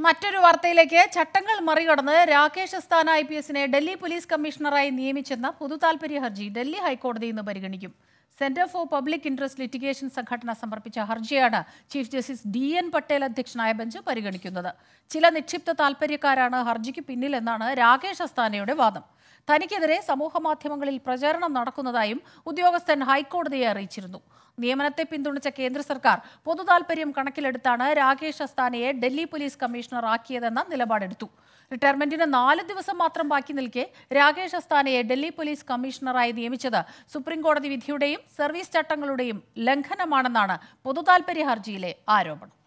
മറ്റൊരു വാർത്തയിലേക്ക് ചട്ടങ്ങൾ മറികടന്ന് രാകേഷ് അസ്താന ഐ പി എസിനെ ഡൽഹി പോലീസ് കമ്മീഷണറായി നിയമിച്ചെന്ന പൊതുതാൽപര്യ ഹർജി ഡൽഹി ഹൈക്കോടതി ഇന്ന് പരിഗണിക്കും Centre for Public Interest Litigation സംഘടന സമർപ്പിച്ച ഹർജിയാണ് Chief Justice D N Patel അധ്യക്ഷനായ ബെഞ്ച് പരിഗണിക്കുന്നത് ചില നിക്ഷിപ്ത താൽപര്യക്കാരാണ് ഹർജിക്ക് പിന്നിലെന്നാണ് രാകേഷ് അസ്താനയുടെ വാദം തനിക്കെതിരെ സമൂഹമാധ്യമങ്ങളിൽ പ്രചാരണം നടക്കുന്നതായും ഉദ്യോഗസ്ഥൻ ഹൈക്കോടതിയെ അറിയിച്ചിരുന്നു നിയമനത്തെ പിന്തുണച്ച കേന്ദ്ര സർക്കാർ പൊതുതാൽപര്യം കണക്കിലെടുത്താണ് രാകേഷ് അസ്താനയെ ഡൽഹി പോലീസ് കമ്മീഷണർ ആക്കിയതെന്ന നിലപാടെടുത്തു റിട്ടയർമെന്റിന് നാല് ദിവസം മാത്രം ബാക്കി നിൽക്കെ രാകേഷ് അസ്താനയെ ഡൽഹി പോലീസ് കമ്മീഷണറായി നിയമിച്ചത് സുപ്രീംകോടതി വിധിയുടെയും സർവീസ് ചട്ടങ്ങളുടെയും ലംഘനമാണെന്നാണ് പൊതുതാൽപര്യ ഹർജിയിലെ ആരോപണം